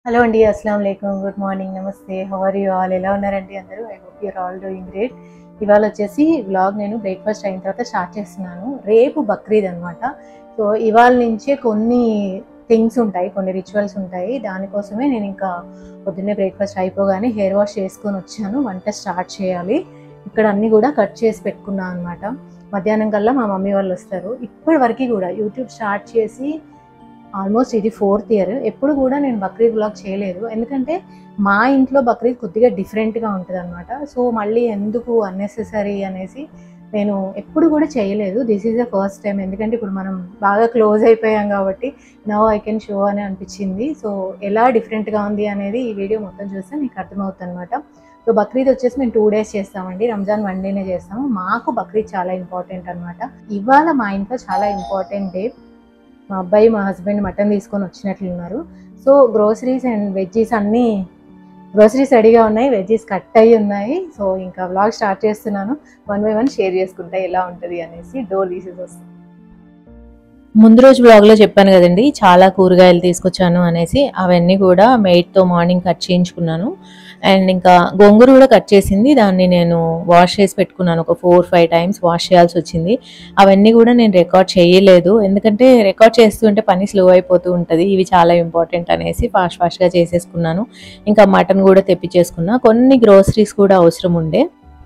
hello అండి అస్సలం అయికం గుడ్ మార్నింగ్ నమస్తే హవర్ యూ ఆల్ ఎలా ఉన్నారండి అందరూ I hope your all doing great ఇవాళ వచ్చేసి వ్లాగ్ నేను బ్రేక్ఫాస్ట్ అయిన తర్వాత స్టార్ట్ చేస్తున్నాను రేపు బక్రీద్ అనమాట సో ఇవాళ నుంచే కొన్ని థింగ్స్ ఉంటాయి కొన్ని రిచువల్స్ ఉంటాయి దానికోసమే నేను ఇంకా పొద్దున్నే బ్రేక్ఫాస్ట్ అయిపోగానే హెయిర్ వాష్ చేసుకొని వచ్చాను వంట స్టార్ట్ చేయాలి ఇక్కడ అన్ని కూడా కట్ చేసి పెట్టుకున్నాను అనమాట మధ్యాహ్నం కల్లా మా మమ్మీ వాళ్ళు వస్తారు ఇప్పటి వరకు కూడా యూట్యూబ్ స్టార్ట్ చేసి ఆల్మోస్ట్ ఇది ఫోర్త్ ఇయర్ ఎప్పుడు కూడా నేను బక్రీద్ బ్లాగ్ చేయలేదు ఎందుకంటే మా ఇంట్లో బక్రీద్ కొద్దిగా డిఫరెంట్గా ఉంటుంది అనమాట సో మళ్ళీ ఎందుకు అన్నెసెసరీ అనేసి నేను ఎప్పుడు కూడా చేయలేదు this is the first time ఎందుకంటే ఇప్పుడు మనం బాగా క్లోజ్ అయిపోయాం కాబట్టి నవ్ ఐ కెన్ షో అని అనిపించింది సో ఎలా డిఫరెంట్గా ఉంది అనేది ఈ వీడియో మొత్తం చూస్తే మీకు అర్థమవుతుంది అనమాట సో బక్రీద్ వచ్చేసి మేము టూ డేస్ చేస్తామండి రంజాన్ వన్ డేనే చేస్తాము మాకు బక్రీద్ చాలా ఇంపార్టెంట్ అనమాట ఇవాళ మా ఇంట్లో చాలా ఇంపార్టెంట్ డే మా అబ్బాయి మా హస్బెండ్ మటన్ తీసుకొని వచ్చినట్లున్నారు సో గ్రోసరీస్ అండ్ వెజ్జీస్ అన్నీ గ్రోసరీస్ రెడీగా ఉన్నాయి వెజ్జీస్ కట్ అయ్యి ఉన్నాయి సో ఇంకా వ్లాగ్ స్టార్ట్ చేస్తున్నాను వన్ బై వన్ షేర్ చేసుకుంటా ఎలా ఉంటుంది అనేసి డోర్ తీసేసి వస్తాను ముందు రోజు బ్లాగ్లో చెప్పాను కదండి చాలా కూరగాయలు తీసుకొచ్చాను అనేసి అవన్నీ కూడా మెయిట్తో మార్నింగ్ కట్ చేయించుకున్నాను అండ్ ఇంకా గోంగూర కూడా కట్ చేసింది దాన్ని నేను వాష్ చేసి పెట్టుకున్నాను ఒక ఫోర్ ఫైవ్ టైమ్స్ వాష్ చేయాల్సి వచ్చింది అవన్నీ కూడా నేను రికార్డ్ చేయలేదు ఎందుకంటే రికార్డ్ చేస్తుంటే పని స్లో అయిపోతూ ఉంటుంది ఇవి చాలా ఇంపార్టెంట్ అనేసి ఫాస్ట్ ఫాస్ట్గా చేసేసుకున్నాను ఇంకా మటన్ కూడా తెప్పించేసుకున్నా కొన్ని గ్రోసరీస్ కూడా అవసరం ఉండే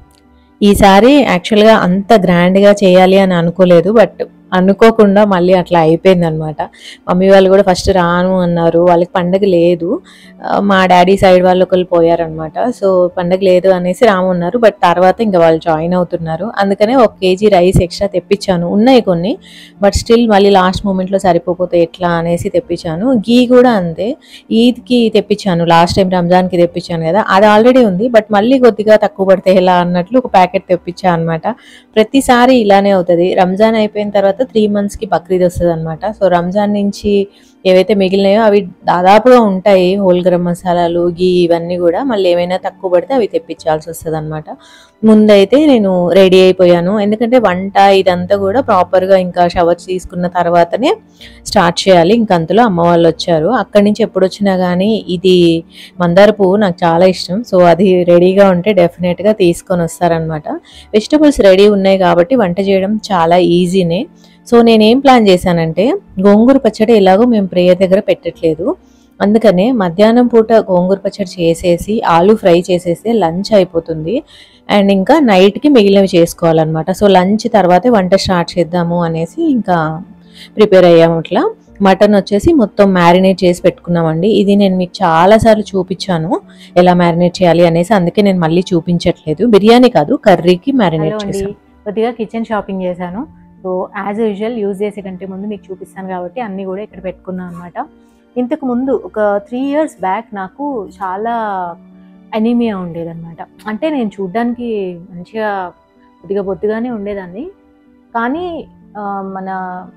ఈసారి యాక్చువల్గా అంత గ్రాండ్గా చేయాలి అని అనుకోలేదు బట్ అనుకోకుండా మళ్ళీ అట్లా అయిపోయింది అనమాట మమ్మీ వాళ్ళు కూడా ఫస్ట్ రాను అన్నారు వాళ్ళకి పండగ లేదు ఆ, మా డాడీ సైడ్ వాళ్ళు ఒకళ్ళు పోయారనమాట సో పండగ లేదు అనేసి రామన్నారు బట్ తర్వాత ఇంకా వాళ్ళు జాయిన్ అవుతున్నారు అందుకనే ఒక కేజీ రైస్ ఎక్స్ట్రా తెప్పించాను ఉన్నాయి కొన్ని బట్ స్టిల్ మళ్ళీ లాస్ట్ మూమెంట్లో సరిపోతే ఎట్లా అనేసి తెప్పించాను గీ కూడా అంతే ఈద్కి తెప్పించాను లాస్ట్ టైం రంజాన్కి తెప్పించాను కదా అది ఆల్రెడీ ఉంది బట్ మళ్ళీ కొద్దిగా తక్కువ పడితే ఎలా అన్నట్లు ఒక ప్యాకెట్ తెప్పించాను అనమాట ప్రతిసారి ఇలానే అవుతుంది రంజాన్ అయిపోయిన తర్వాత త్రీ మంత్స్కి బక్రీద్ వస్తుంది అనమాట సో రంజాన్ నుంచి ఏవైతే మిగిలినాయో అవి దాదాపుగా ఉంటాయి హోల్ గరం మసాలాలు గీ ఇవన్నీ కూడా మళ్ళీ ఏమైనా తక్కువ పడితే అవి తెప్పించాల్సి వస్తుంది అనమాట ముందైతే నేను రెడీ అయిపోయాను ఎందుకంటే వంట ఇదంతా కూడా ప్రాపర్గా ఇంకా షవర్ తీసుకున్న తర్వాతనే స్టార్ట్ చేయాలి ఇంక అంతలో అమ్మ వాళ్ళు వచ్చారు అక్కడి నుంచి ఎప్పుడు వచ్చినా కానీ ఇది మందార పువ్వు నాకు చాలా ఇష్టం సో అది రెడీగా ఉంటే డెఫినెట్గా తీసుకొని వస్తారనమాట వెజిటబుల్స్ రెడీ ఉన్నాయి కాబట్టి వంట చేయడం చాలా ఈజీనే సో నేనేం ప్లాన్ చేశానంటే గోంగూర పచ్చడి ఎలాగో మేము ప్రేయర్ దగ్గర పెట్టట్లేదు అందుకనే మధ్యాహ్నం పూట గోంగూర పచ్చడి చేసేసి ఆలు ఫ్రై చేసేస్తే లంచ్ అయిపోతుంది అండ్ ఇంకా నైట్కి మిగిలినవి చేసుకోవాలన్నమాట సో లంచ్ తర్వాతే వంట స్టార్ట్ చేద్దాము అనేసి ఇంకా ప్రిపేర్ అయ్యాము ఇట్లా మటన్ వచ్చేసి మొత్తం మ్యారినేట్ చేసి పెట్టుకున్నామండి ఇది నేను మీకు చాలాసార్లు చూపించాను ఎలా మ్యారినేట్ చేయాలి అనేసి అందుకే నేను మళ్ళీ చూపించట్లేదు బిర్యానీ కాదు కర్రీకి మ్యారినేట్ చేసాను కొద్దిగా కిచెన్ షాపింగ్ చేశాను సో యాజ్ యూజువల్ యూజ్ చేసే కంటే ముందు మీకు చూపిస్తాను కాబట్టి అన్నీ కూడా ఇక్కడ పెట్టుకున్నాను అనమాట ఇంతకు ముందు ఒక త్రీ ఇయర్స్ బ్యాక్ నాకు చాలా అనీమియా ఉండేదన్నమాట అంటే నేను చూడ్డానికి మంచిగా కొద్దిగా బొద్దుగానే ఉండేదాన్ని కానీ ఆ, మన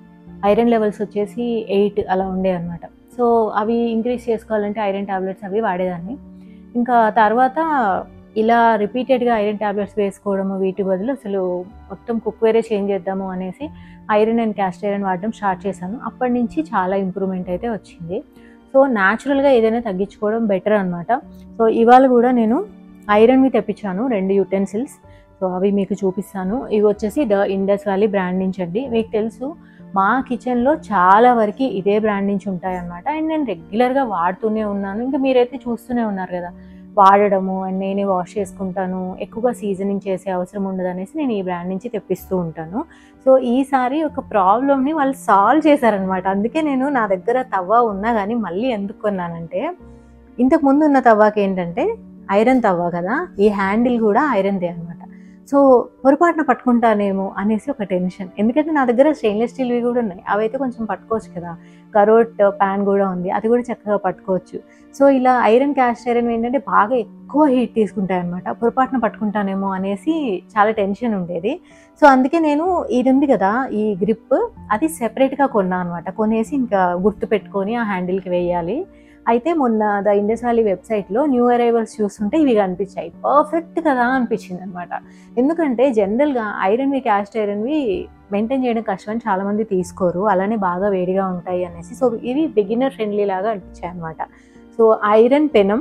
ఐరన్ లెవెల్స్ వచ్చేసి ఎయిట్ అలా ఉండేదన్నమాట సో అవి ఇంక్రీజ్ చేసుకోవాలంటే ఐరన్ టాబ్లెట్స్ అవి వాడేదాన్ని ఇంకా తర్వాత ఇలా రిపీటెడ్గా ఐరన్ టాబ్లెట్స్ వేసుకోవడము వీటి బదులు అసలు మొత్తం కుక్వేరే చేంజ్ చేద్దాము అనేసి ఐరన్ అండ్ క్యాస్ట్ ఐరన్ వాడడం స్టార్ట్ చేశాను అప్పటి నుంచి చాలా ఇంప్రూవ్మెంట్ అయితే వచ్చింది సో న్యాచురల్గా ఏదైనా తగ్గించుకోవడం బెటర్ అనమాట సో ఇవాళ కూడా నేను ఐరన్వి తెప్పించాను రెండు యూటెన్సిల్స్ సో అవి మీకు చూపిస్తాను ఇవి వచ్చేసి ద ఇండస్ వ్యాలీ బ్రాండ్ నుంచి అండి మీకు తెలుసు మా కిచెన్లో చాలా వరకు ఇదే బ్రాండ్ నుంచి ఉంటాయన్నమాట అండ్ నేను రెగ్యులర్గా వాడుతూనే ఉన్నాను ఇంకా మీరైతే చూస్తూనే ఉన్నారు కదా వాడడము అండ్ నేనే వాష్ చేసుకుంటాను ఎక్కువగా సీజనింగ్ చేసే అవసరం ఉండదు అనేసి నేను ఈ బ్రాండ్ నుంచి తెప్పిస్తూ ఉంటాను సో ఈసారి ఒక ప్రాబ్లమ్ని వాళ్ళు సాల్వ్ చేశారనమాట అందుకే నేను నా దగ్గర తవ్వ ఉన్నా కానీ మళ్ళీ ఎందుకు కొన్నానంటే ఇంతకు ముందు ఉన్న తవ్వాకి ఏంటంటే ఐరన్ తవ్వ కదా ఈ హ్యాండిల్ కూడా ఐరన్దే అనమాట సో పొరపాటున పట్టుకుంటానేమో అనేసి ఒక టెన్షన్ ఎందుకంటే నా దగ్గర స్టెయిన్లెస్ స్టీల్వి కూడా ఉన్నాయి అవైతే కొంచెం పట్టుకోవచ్చు కదా కరోట్ ప్యాన్ కూడా ఉంది అది కూడా చక్కగా పట్టుకోవచ్చు సో ఇలా ఐరన్ క్యాస్ట్ ఐరన్ ఏంటంటే బాగా ఎక్కువ హీట్ తీసుకుంటాయి అనమాట పొరపాటున పట్టుకుంటానేమో అనేసి చాలా టెన్షన్ ఉండేది సో అందుకే నేను ఇది ఉంది కదా ఈ గ్రిప్ అది సెపరేట్గా కొన్నా అనమాట కొనేసి ఇంకా గుర్తు పెట్టుకొని ఆ హ్యాండిల్కి వేయాలి అయితే మొన్న ద ఇండస్ వ్యాలీ వెబ్సైట్లో న్యూ అరైవల్స్ చూస్తుంటే ఇవి కనిపించాయి పర్ఫెక్ట్ కదా అనిపించింది అనమాట ఎందుకంటే జనరల్గా ఐరన్వి క్యాస్ట్ ఐరన్వి మెయింటైన్ చేయడం కష్టం అని చాలామంది తీసుకోరు అలానే బాగా వేడిగా ఉంటాయి అనేసి సో ఇవి బిగినర్ ఫ్రెండ్లీ లాగా అనిపించాయి అనమాట సో సో ఐరన్ పెనం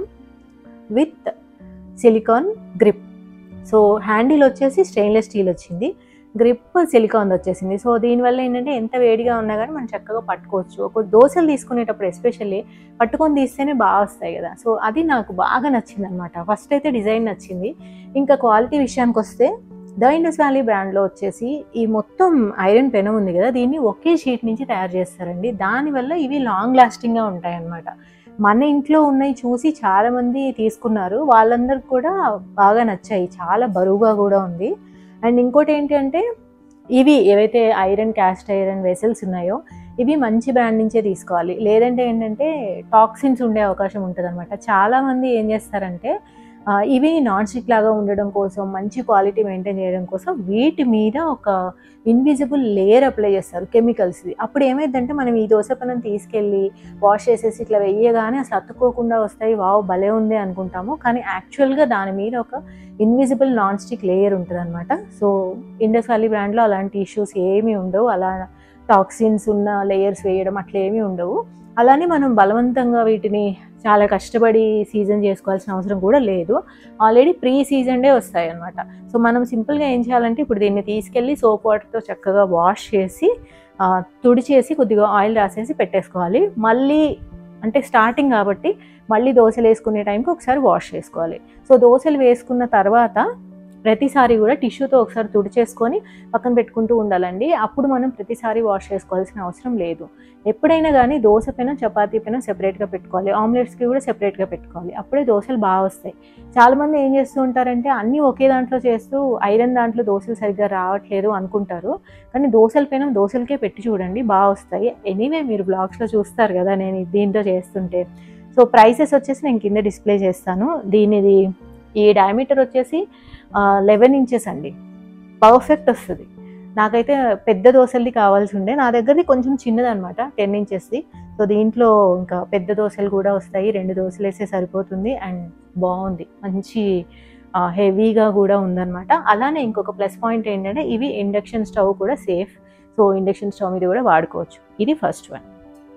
with silicone grip so handle వచ్చేసి స్టెయిన్లెస్ స్టీల్ వచ్చింది గ్రిప్ సిలికాన్ వచ్చేసింది సో దీనివల్ల ఏంటంటే ఎంత వేడిగా ఉన్నా కానీ మనం చక్కగా పట్టుకోవచ్చు ఒక దోశలు తీసుకునేటప్పుడు ఎస్పెషల్లీ పట్టుకొని తీస్తేనే బాగా వస్తాయి కదా సో అది నాకు బాగా నచ్చింది అనమాట ఫస్ట్ అయితే డిజైన్ నచ్చింది ఇంకా క్వాలిటీ విషయానికి వస్తే ద ఇండస్ వ్యాలీ బ్రాండ్లో వచ్చేసి ఈ మొత్తం ఐరన్ పెనం ఉంది కదా దీన్ని ఒకే షీట్ నుంచి తయారు చేస్తారండి దానివల్ల ఇవి లాంగ్ లాస్టింగ్గా ఉంటాయి అన్నమాట మన ఇంట్లో ఉన్నవి చూసి చాలా మంది తీసుకున్నారు వాళ్ళందరికి కూడా బాగా నచ్చాయి చాలా బరువుగా కూడా ఉంది అండ్ ఇంకోటి ఏంటి అంటే ఇవి ఏవైతే ఐరన్ క్యాస్ట్ ఐరన్ వెసల్స్ ఉన్నాయో ఇవి మంచి బ్రాండ్ నుంచే తీసుకోవాలి లేదంటే ఏంటంటే టాక్సిన్స్ ఉండే అవకాశం ఉంటుంది అనమాట చాలామంది ఏం చేస్తారంటే ఆ, ఇవి నాన్ స్టిక్ లాగా ఉండడం కోసం మంచి క్వాలిటీ మెయింటైన్ చేయడం కోసం వీటి మీద ఒక ఇన్విజిబుల్ లేయర్ అప్లై చేస్తారు కెమికల్స్ది అప్పుడు ఏమైందంటే మనం ఈ దోశ పనం తీసుకెళ్ళి వాష్ చేసేసి ఇట్లా వెయ్యగానే అసలు అతుక్కోకుండా వస్తాయి వావ్ భలే ఉంది అనుకుంటాము కానీ యాక్చువల్గా దాని మీద ఒక ఇన్విజిబుల్ నాన్ స్టిక్ లేయర్ ఉంటుంది అనమాట సో ఇండస్ వ్యాలీ బ్రాండ్లో అలాంటి ఇష్యూస్ ఏమీ ఉండవు అలా టాక్సిన్స్ ఉన్న లేయర్స్ వేయడం అట్లా ఏమీ ఉండవు అలానే మనం బలవంతంగా వీటిని చాలా కష్టపడి సీజన్ చేసుకోవాల్సిన అవసరం కూడా లేదు ఆల్రెడీ ప్రీ సీజన్డే వస్తాయి అనమాట సో మనం సింపుల్గా ఏం చేయాలంటే ఇప్పుడు దీన్ని తీసుకెళ్ళి సోప్ వాటర్తో చక్కగా వాష్ చేసి ఆ, తుడిచేసి కొద్దిగా ఆయిల్ రాసేసి పెట్టేసుకోవాలి మళ్ళీ అంటే స్టార్టింగ్ కాబట్టి మళ్ళీ దోశలు వేసుకునే టైంకి ఒకసారి వాష్ చేసుకోవాలి సో దోశలు వేసుకున్న తర్వాత ప్రతిసారి కూడా టిష్యూతో ఒకసారి తుడిచేసుకొని పక్కన పెట్టుకుంటూ ఉండాలండి అప్పుడు మనం ప్రతిసారి వాష్ చేసుకోవాల్సిన అవసరం లేదు ఎప్పుడైనా కానీ దోశ పైన చపాతీ పైన సెపరేట్గా పెట్టుకోవాలి ఆమ్లెట్స్కి కూడా సెపరేట్గా పెట్టుకోవాలి అప్పుడే దోశలు బాగా వస్తాయి చాలామంది ఏం చేస్తూ ఉంటారంటే అన్నీ ఒకే దాంట్లో చేస్తూ ఐరన్ దాంట్లో దోశలు సరిగ్గా రావట్లేదు అనుకుంటారు కానీ దోశల పైన దోశలకే పెట్టి చూడండి బాగా వస్తాయి ఎనీవే మీరు బ్లాగ్స్లో చూస్తారు కదా నేను దీంతో చేస్తుంటే సో ప్రైసెస్ వచ్చేసి నేను కింద డిస్ప్లే చేస్తాను దీనిది ఈ డయామీటర్ వచ్చేసి లెవెన్ ఇంచెస్ అండి పర్ఫెక్ట్ వస్తుంది నాకైతే పెద్ద దోశలది కావాల్సి ఉండే నా దగ్గరది కొంచెం చిన్నది అనమాట టెన్ ఇంచెస్ది సో దీంట్లో ఇంకా పెద్ద దోశలు కూడా వస్తాయి రెండు దోశలు వేస్తే సరిపోతుంది అండ్ బాగుంది మంచి హెవీగా కూడా ఉందన్నమాట అలానే ఇంకొక ప్లస్ పాయింట్ ఏంటంటే ఇవి ఇండక్షన్ స్టవ్ కూడా సేఫ్ సో ఇండక్షన్ స్టవ్ మీద కూడా వాడుకోవచ్చు ఇది ఫస్ట్ వన్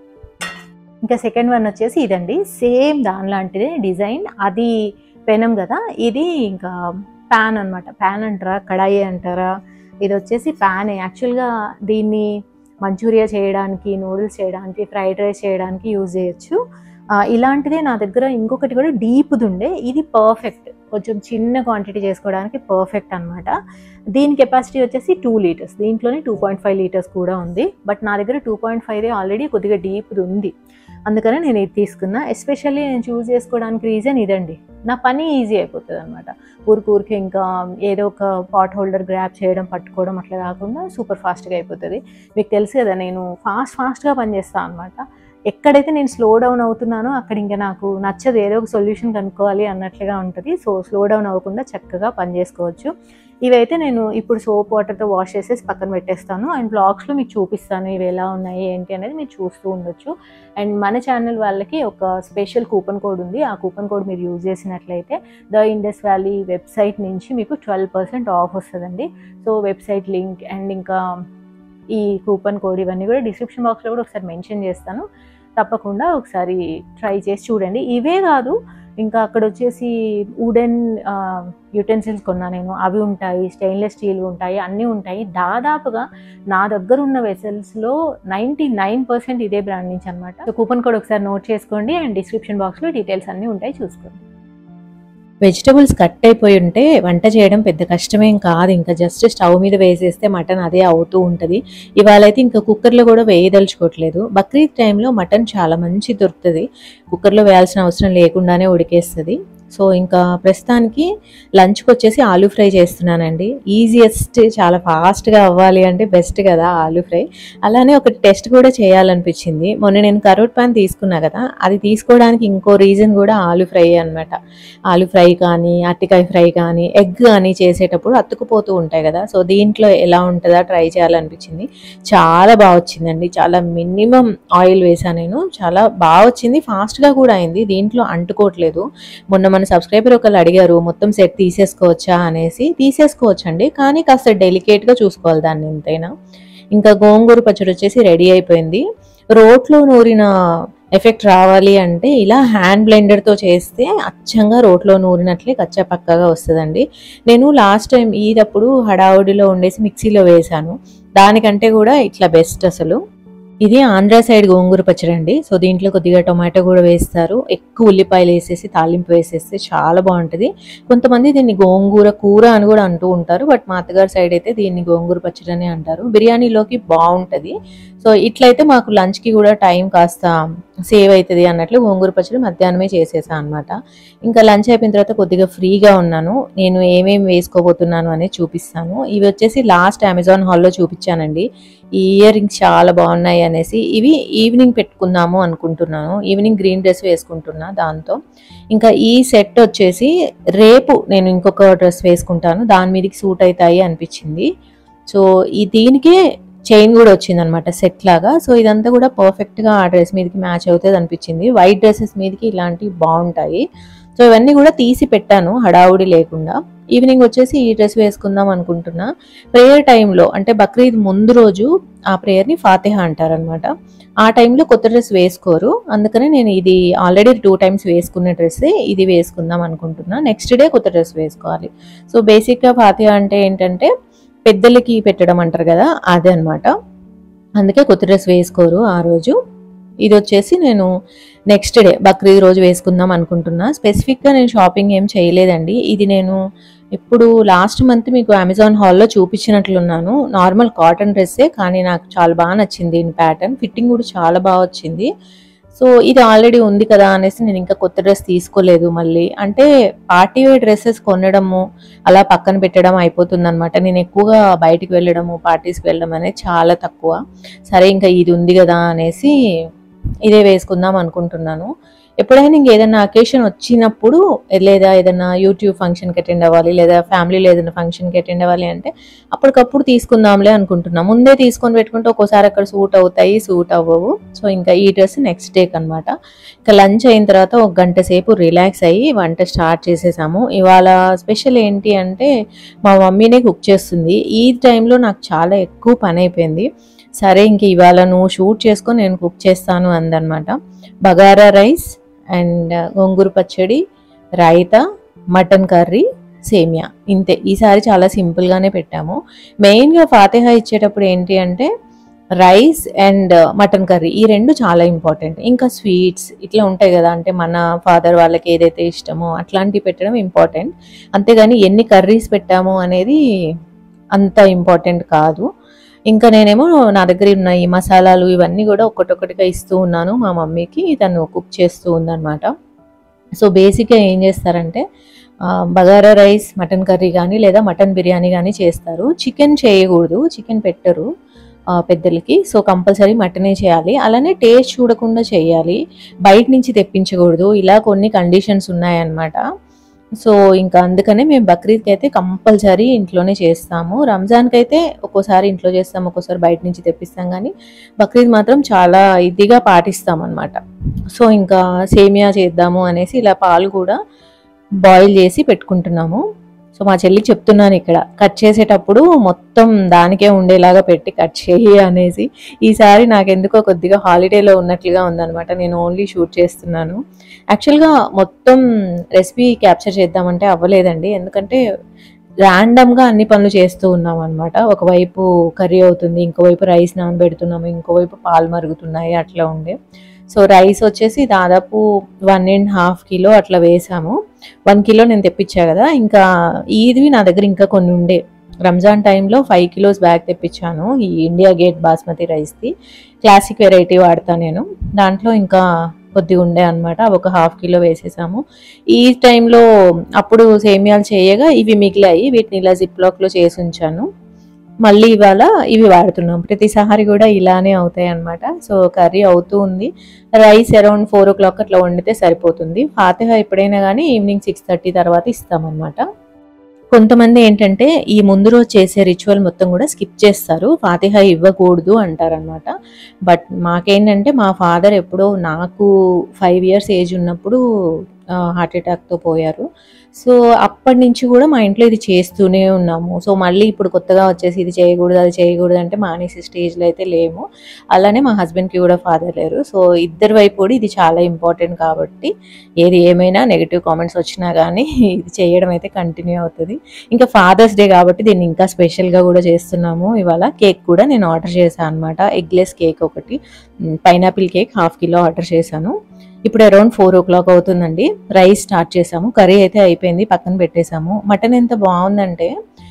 ఇంకా సెకండ్ వన్ వచ్చేసి ఇదండి సేమ్ దానిలాంటిదే డిజైన్ అది పెనం కదా ఇది ఇంకా ప్యాన్ అన్నమాట ప్యాన్ అంటారా కడాయి అంటారా ఇది వచ్చేసి ప్యాన్ యాక్చువల్గా దీన్ని మంచూరియా చేయడానికి నూడిల్స్ చేయడానికి ఫ్రైడ్ రైస్ చేయడానికి యూజ్ చేయొచ్చు ఆ, ఇలాంటిదే నా దగ్గర ఇంకొకటి కూడా డీప్ది ఉండే ఇది పర్ఫెక్ట్ కొంచెం చిన్న క్వాంటిటీ చేసుకోవడానికి పర్ఫెక్ట్ అన్నమాట దీని కెపాసిటీ వచ్చేసి టూ లీటర్స్ దీంట్లోనే టూ పాయింట్ ఫైవ్ లీటర్స్ కూడా ఉంది బట్ నా దగ్గర టూ పాయింట్ ఫైవ్ ఆల్రెడీ కొద్దిగా డీప్ది ఉంది అందుకనే నేను ఇది తీసుకున్నా ఎస్పెషల్లీ నేను చూస్ చేసుకోవడానికి రీజన్ ఇదండి నా పని ఈజీ అయిపోతుంది అనమాట ఊరికి ఊరికి ఇంకా ఏదో ఒక పాట్ హోల్డర్ గ్రాప్ చేయడం పట్టుకోవడం అట్లా కాకుండా సూపర్ ఫాస్ట్గా అయిపోతుంది మీకు తెలుసు కదా నేను ఫాస్ట్ ఫాస్ట్గా పనిచేస్తాను అనమాట ఎక్కడైతే నేను స్లో డౌన్ అవుతున్నానో అక్కడ ఇంకా నాకు నచ్చదు ఏదో ఒక సొల్యూషన్ కనుక్కోవాలి అన్నట్లుగా ఉంటుంది సో స్లో డౌన్ అవ్వకుండా చక్కగా పని చేసుకోవచ్చు ఇవైతే నేను ఇప్పుడు సోప్ వాటర్తో వాష్ చేసేసి పక్కన పెట్టేస్తాను అండ్ బ్లాగ్స్లో మీకు చూపిస్తాను ఇవి ఎలా ఉన్నాయి ఏంటి అనేది మీరు చూస్తూ ఉండొచ్చు అండ్ మన ఛానల్ వాళ్ళకి ఒక స్పెషల్ కూపన్ కోడ్ ఉంది ఆ కూపన్ కోడ్ మీరు యూజ్ చేసినట్లయితే ద ఇండస్ వ్యాలీ వెబ్సైట్ నుంచి మీకు ట్వెల్వ్ పర్సెంట్ ఆఫ్ వస్తుందండి సో వెబ్సైట్ లింక్ అండ్ ఇంకా ఈ కూపన్ కోడ్ ఇవన్నీ కూడా డిస్క్రిప్షన్ బాక్స్లో కూడా ఒకసారి మెన్షన్ చేస్తాను తప్పకుండా ఒకసారి ట్రై చేసి చూడండి ఇవే కాదు ఇంకా అక్కడ వచ్చేసి వుడెన్ యుటెన్సిల్స్ కొన్నా నేను అవి ఉంటాయి స్టెయిన్లెస్ స్టీల్ ఉంటాయి అన్నీ ఉంటాయి దాదాపుగా నా దగ్గర ఉన్న వెసల్స్లో నైంటీ నైన్ పర్సెంట్ ఇదే బ్రాండ్ నుంచి అనమాట కూపన్ కోడ్ ఒకసారి నోట్ చేసుకోండి అండ్ డిస్క్రిప్షన్ బాక్స్లో డీటెయిల్స్ అన్నీ ఉంటాయి చూసుకోండి వెజిటబుల్స్ కట్ అయిపోయి ఉంటే వంట చేయడం పెద్ద కష్టమేం కాదు ఇంకా జస్ట్ స్టవ్ మీద వేసేస్తే మటన్ అదే అవుతూ ఉంటుంది ఇవాళ అయితే ఇంకా కుక్కర్లో కూడా వేయదలుచుకోవట్లేదు బక్రీద్ టైంలో మటన్ చాలా మంచి దొరుకుతుంది కుక్కర్లో వేయాల్సిన అవసరం లేకుండానే ఉడికేస్తుంది సో ఇంకా ప్రస్తుతానికి లంచ్కి వచ్చేసి ఆలూ ఫ్రై చేస్తున్నానండి ఈజియెస్ట్ చాలా ఫాస్ట్గా అవ్వాలి అంటే బెస్ట్ కదా ఆలూ ఫ్రై అలానే ఒక టెస్ట్ కూడా చేయాలనిపించింది మొన్న నేను కరోట్ పాన్ తీసుకున్నా కదా అది తీసుకోవడానికి ఇంకో రీజన్ కూడా ఆలూ ఫ్రై అన్నమాట ఆలు ఫ్రై కానీ అరటికాయ ఫ్రై కానీ ఎగ్ కానీ చేసేటప్పుడు అతుకుపోతూ ఉంటాయి కదా సో దీంట్లో ఎలా ఉంటుందా ట్రై చేయాలనిపించింది చాలా బాగా వచ్చిందండి చాలా మినిమం ఆయిల్ వేసాను నేను చాలా బాగా వచ్చింది ఫాస్ట్గా కూడా అయింది దీంట్లో అంటుకోవట్లేదు మొన్న మన సబ్స్క్రైబర్ ఒకళ్ళు అడిగారు మొత్తం సెట్ తీసేసుకోవచ్చా అనేసి తీసేసుకోవచ్చండి కానీ కాస్త డెలికేట్గా చూసుకోవాలి దాన్ని ఎంతైనా ఇంకా గోంగూర పచ్చడి వచ్చేసి రెడీ అయిపోయింది రోట్లో నూరిన ఎఫెక్ట్ రావాలి అంటే ఇలా హ్యాండ్ బ్లెండర్తో చేస్తే అచ్చంగా రోట్లో నూరినట్లే కచ్చా పక్కగా వస్తుందండి నేను లాస్ట్ టైం ఈదప్పుడు హడావుడిలో ఉండేసి మిక్సీలో వేశాను దానికంటే కూడా ఇట్లా బెస్ట్ అసలు ఇది ఆంధ్ర సైడ్ గోంగూర పచ్చడి అండి సో దీంట్లో కొద్దిగా టొమాటో కూడా వేస్తారు ఎక్కువ ఉల్లిపాయలు వేసేసి తాలింపు వేసేస్తే చాలా బాగుంటుంది కొంతమంది దీన్ని గోంగూర కూర అని కూడా అంటూ ఉంటారు బట్ మా అత్తగారి సైడ్ అయితే దీన్ని గోంగూర పచ్చడి అని అంటారు బిర్యానీలోకి బాగుంటుంది సో ఇట్లయితే మాకు లంచ్కి కూడా టైం కాస్త సేవ్ అవుతుంది అన్నట్లు గోంగూర పచ్చడి మధ్యాహ్నమే చేసేసాను అనమాట ఇంకా లంచ్ అయిపోయిన తర్వాత కొద్దిగా ఫ్రీగా ఉన్నాను నేను ఏమేమి వేసుకోబోతున్నాను అనేది చూపిస్తాను ఇవి వచ్చేసి లాస్ట్ అమెజాన్ హాల్లో చూపించానండి ఈ ఇయర్ రింగ్స్ చాలా బాగున్నాయి అనేసి ఇవి ఈవినింగ్ పెట్టుకుందాము అనుకుంటున్నాను ఈవినింగ్ గ్రీన్ డ్రెస్ వేసుకుంటున్నా దాంతో ఇంకా ఈ సెట్ వచ్చేసి రేపు నేను ఇంకొక డ్రెస్ వేసుకుంటాను దాని మీదకి సూట్ అవుతాయి అనిపించింది సో ఈ దీనికే చైన్ కూడా వచ్చింది అనమాట సెట్ లాగా సో ఇదంతా కూడా పర్ఫెక్ట్గా ఆ డ్రెస్ మీదకి మ్యాచ్ అవుతుంది అనిపించింది వైట్ డ్రెస్సెస్ మీదకి ఇలాంటివి బాగుంటాయి సో ఇవన్నీ కూడా తీసి పెట్టాను హడావుడి లేకుండా ఈవినింగ్ వచ్చేసి ఈ డ్రెస్ వేసుకుందాం అనుకుంటున్నా ప్రేయర్ టైంలో అంటే బక్రీద్ ముందు రోజు ఆ ప్రేయర్ని ఫాతిహా అంటారనమాట ఆ టైంలో కొత్త డ్రెస్ వేసుకోరు అందుకనే నేను ఇది ఆల్రెడీ టూ టైమ్స్ వేసుకున్న డ్రెస్ ఇది వేసుకుందాం అనుకుంటున్నా నెక్స్ట్ డే కొత్త డ్రెస్ వేసుకోవాలి సో బేసిక్గా ఫాతిహా అంటే ఏంటంటే పెద్దలకి పెట్టడం అంటారు కదా అదే అనమాట అందుకే కొత్త డ్రెస్ వేసుకోరు ఆ రోజు ఇది వచ్చేసి నేను నెక్స్ట్ డే బక్రీద్ రోజు వేసుకుందాం అనుకుంటున్నా స్పెసిఫిక్గా నేను షాపింగ్ ఏం చేయలేదండి ఇది నేను ఇప్పుడు లాస్ట్ మంత్ మీకు అమెజాన్ హాల్లో చూపించినట్లున్నాను నార్మల్ కాటన్ డ్రెస్సే కానీ నాకు చాలా బాగా నచ్చింది దీని ప్యాటర్న్ ఫిట్టింగ్ కూడా చాలా బాగా వచ్చింది సో ఇది ఆల్రెడీ ఉంది కదా అనేసి నేను ఇంకా కొత్త డ్రెస్ తీసుకోలేదు మళ్ళీ అంటే పార్టీ వేర్ డ్రెస్సెస్ కొనడము అలా పక్కన పెట్టడం అయిపోతుంది అనమాట నేను ఎక్కువగా బయటికి వెళ్ళడము పార్టీస్కి వెళ్ళడం అనేది చాలా తక్కువ సరే ఇంకా ఇది ఉంది కదా అనేసి ఇదే వేసుకుందాం అనుకుంటున్నాను ఎప్పుడైనా ఇంక ఏదైనా అకేషన్ వచ్చినప్పుడు లేదా ఏదైనా యూట్యూబ్ ఫంక్షన్కి అటెండ్ అవ్వాలి లేదా ఫ్యామిలీలో ఏదైనా ఫంక్షన్కి అటెండ్ అవ్వాలి అంటే అప్పటికప్పుడు తీసుకుందాంలే అనుకుంటున్నాం ముందే తీసుకొని పెట్టుకుంటే ఒక్కోసారి అక్కడ సూట్ అవుతాయి సూట్ అవ్వవు సో ఇంకా ఈ డ్రెస్ నెక్స్ట్ డేకి అనమాట ఇంకా లంచ్ అయిన తర్వాత ఒక గంట సేపు రిలాక్స్ అయ్యి వంట స్టార్ట్ చేసేసాము ఇవాళ స్పెషల్ ఏంటి అంటే మా మమ్మీనే కుక్ చేస్తుంది ఈ టైంలో నాకు చాలా ఎక్కువ పని అయిపోయింది సరే ఇంక ఇవాళ నువ్వు షూట్ చేసుకొని నేను కుక్ చేస్తాను అందనమాట బగారా రైస్ అండ్ గోంగూర పచ్చడి రైతా మటన్ కర్రీ సేమియా ఇంతే ఈసారి చాలా సింపుల్గానే పెట్టాము మెయిన్గా ఫాతిహా ఇచ్చేటప్పుడు ఏంటి అంటే రైస్ అండ్ మటన్ కర్రీ ఈ రెండు చాలా ఇంపార్టెంట్ ఇంకా స్వీట్స్ ఇట్లా ఉంటాయి కదా అంటే మన ఫాదర్ వాళ్ళకి ఏదైతే ఇష్టమో అట్లాంటివి పెట్టడం ఇంపార్టెంట్ అంతేగాని ఎన్ని కర్రీస్ పెట్టాము అనేది అంత ఇంపార్టెంట్ కాదు ఇంకా నేనేమో నా దగ్గర ఉన్న ఈ మసాలాలు ఇవన్నీ కూడా ఒక్కొక్కటిగా ఇస్తూ ఉన్నాను మా మమ్మీకి తను కుక్ చేస్తూ ఉందన్నమాట సో బేసిక్గా ఏం చేస్తారంటే ఆ, బగారా రైస్ మటన్ కర్రీ కానీ లేదా మటన్ బిర్యానీ కానీ చేస్తారు చికెన్ చేయకూడదు చికెన్ పెట్టరు ఆ, పెద్దలకి సో కంపల్సరీ మటనే చేయాలి అలానే టేస్ట్ చూడకుండా చేయాలి బయట నుంచి తెప్పించకూడదు ఇలా కొన్ని కండిషన్స్ ఉన్నాయన్నమాట సో ఇంకా అందుకనే మేము బక్రీద్కి అయితే కంపల్సరీ ఇంట్లోనే చేస్తాము రంజాన్కి అయితే ఒక్కోసారి ఇంట్లో చేస్తాం ఒక్కోసారి బయట నుంచి తెప్పిస్తాం కానీ బక్రీద్ మాత్రం చాలా ఇదిగా పాటిస్తాం అనమాట సో ఇంకా సేమియా చేద్దాము అనేసి ఇలా పాలు కూడా బాయిల్ చేసి పెట్టుకుంటున్నాము సో మా చెల్లికి చెప్తున్నాను ఇక్కడ కట్ చేసేటప్పుడు మొత్తం దానికే ఉండేలాగా పెట్టి కట్ చేయి అనేసి ఈసారి నాకెందుకో కొద్దిగా హాలిడేలో ఉన్నట్లుగా ఉందన్నమాట నేను ఓన్లీ షూట్ చేస్తున్నాను యాక్చువల్గా మొత్తం రెసిపీ క్యాప్చర్ చేద్దామంటే అవ్వలేదండి ఎందుకంటే ర్యాండమ్గా అన్ని పనులు చేస్తూ ఉన్నాం అనమాట ఒకవైపు కర్రీ అవుతుంది ఇంకోవైపు రైస్ నానబెడుతున్నాము ఇంకోవైపు పాలు మరుగుతున్నాయి అట్లా ఉండే సో రైస్ వచ్చేసి దాదాపు వన్ అండ్ హాఫ్ కిలో అట్లా వేసాము వన్ కిలో నేను తెప్పించా కదా ఇంకా ఈదివి నా దగ్గర ఇంకా కొన్ని ఉండే రంజాన్ టైంలో ఫైవ్ కిలోస్ బ్యాగ్ తెప్పించాను ఈ ఇండియా గేట్ బాస్మతి రైస్ది క్లాసిక్ వెరైటీ వాడతా నేను దాంట్లో ఇంకా కొద్దిగా ఉండే అనమాట ఒక హాఫ్ కిలో వేసేసాము ఈ టైంలో అప్పుడు సేమియాలు చేయగా ఇవి మిగిలాయి వీటిని ఇలా జిప్ లాక్లో చేసి ఉంచాను మళ్ళీ ఇవాళ ఇవి వాడుతున్నాం ప్రతిసారి కూడా ఇలానే అవుతాయి అనమాట సో కర్రీ అవుతూ ఉంది rice around four o'clock అట్లా వండితే సరిపోతుంది ఫాతిహా ఎప్పుడైనా కానీ ఈవినింగ్ సిక్స్ థర్టీ తర్వాత ఇస్తామన్నమాట కొంతమంది ఏంటంటే ఈ ముందు రోజు చేసే రిచువల్ మొత్తం కూడా స్కిప్ చేస్తారు ఫాతిహా ఇవ్వకూడదు అంటారనమాట బట్ మాకేంటంటే మా ఫాదర్ ఎప్పుడో నాకు ఫైవ్ ఇయర్స్ ఏజ్ ఉన్నప్పుడు హార్ట్ అటాక్తో పోయారు సో అప్పటి నుంచి కూడా మా ఇంట్లో ఇది చేస్తూనే ఉన్నాము సో మళ్ళీ ఇప్పుడు కొత్తగా వచ్చేసి ఇది చేయకూడదు అది చేయకూడదు అంటే మానేసి స్టేజ్లో అయితే లేము అలానే మా హస్బెండ్కి కూడా ఫాదర్ లేరు సో ఇద్దరి వైపు కూడా ఇది చాలా ఇంపార్టెంట్ కాబట్టి ఏది ఏమైనా నెగిటివ్ కామెంట్స్ వచ్చినా కానీ ఇది చేయడం అయితే కంటిన్యూ అవుతుంది ఇంకా ఫాదర్స్ డే కాబట్టి దీన్ని ఇంకా స్పెషల్గా కూడా చేస్తున్నాము ఇవాళ కేక్ కూడా నేను ఆర్డర్ చేశాను అనమాట ఎగ్లెస్ కేక్ ఒకటి pineapple cake half kilo order చేశాను ఇప్పుడు అరౌండ్ ఫోర్ ఓ క్లాక్ అవుతుందండి రైస్ స్టార్ట్ చేసాము కర్రీ అయితే అయిపోయింది పక్కన పెట్టేశాము మటన్ ఎంత బాగుందంటే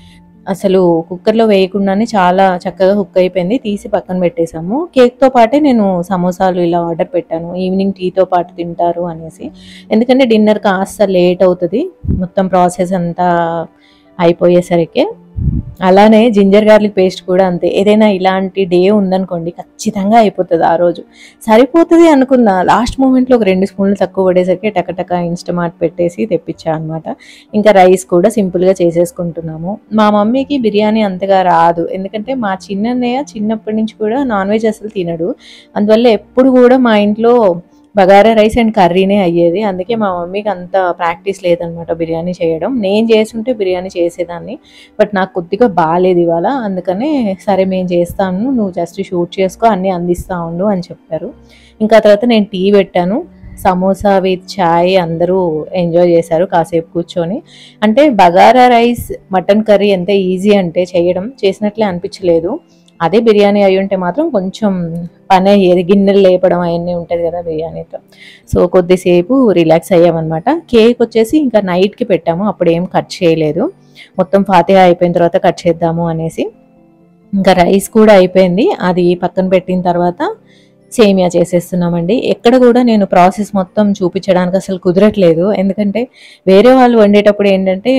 అసలు కుక్కర్లో వేయకుండానే చాలా చక్కగా కుక్ అయిపోయింది తీసి పక్కన పెట్టేశాము కేక్తో పాటే నేను సమోసాలు ఇలా ఆర్డర్ పెట్టాను ఈవినింగ్ టీతో పాటు తింటారు అనేసి ఎందుకంటే డిన్నర్ కాస్త లేట్ అవుతుంది మొత్తం ప్రాసెస్ అంతా అయిపోయేసరికి అలానే జింజర్ గార్లిక్ పేస్ట్ కూడా అంతే ఏదైనా ఇలాంటి డే ఉందనుకోండి ఖచ్చితంగా అయిపోతుంది ఆ రోజు సరిపోతుంది అనుకున్నా లాస్ట్ మూమెంట్లో ఒక రెండు స్పూన్లు తక్కువ పడేసరికి టకటక ఇన్స్టమార్ట్ పెట్టేసి తెప్పించా అనమాట ఇంకా రైస్ కూడా సింపుల్గా చేసేసుకుంటున్నాము మా మమ్మీకి బిర్యానీ అంతగా రాదు ఎందుకంటే మా చిన్నన్నయ్య చిన్నప్పటి నుంచి కూడా నాన్ వెజ్ అసలు తినడు అందువల్ల ఎప్పుడు కూడా మా ఇంట్లో బగారా రైస్ అండ్ కర్రీనే అయ్యేది అందుకే మా మమ్మీకి అంత ప్రాక్టీస్ లేదనమాట బిర్యానీ చేయడం నేను చేస్తుంటే బిర్యానీ చేసేదాన్ని బట్ నాకు కొద్దిగా బాగాలేదు ఇవాళ అందుకనే సరే మేము చేస్తాను నువ్వు జస్ట్ షూట్ చేసుకో అన్నీ అందిస్తా ఉండు అని చెప్పారు ఇంకా తర్వాత నేను టీ పెట్టాను సమోసా విత్ చాయ్ అందరూ ఎంజాయ్ చేశారు కాసేపు కూర్చొని అంటే బగారా రైస్ మటన్ కర్రీ ఎంత ఈజీ అంటే చేయడం చేసినట్లే అనిపించలేదు అదే బిర్యానీ అయి ఉంటే మాత్రం కొంచెం పని అయ్యేది గిన్నెలు లేపడం అవన్నీ ఉంటుంది కదా బిర్యానీతో సో కొద్దిసేపు రిలాక్స్ అయ్యామన్నమాట కేక్ వచ్చేసి ఇంకా నైట్కి పెట్టాము అప్పుడు ఏం కట్ చేయలేదు మొత్తం ఫాతిహా అయిపోయిన తర్వాత కట్ చేద్దాము అనేసి ఇంకా రైస్ కూడా అయిపోయింది అది పక్కన పెట్టిన తర్వాత సేమియా చేసేస్తున్నామండి ఎక్కడ కూడా నేను ప్రాసెస్ మొత్తం చూపించడానికి అసలు కుదరట్లేదు ఎందుకంటే వేరే వాళ్ళు వండేటప్పుడు ఏంటంటే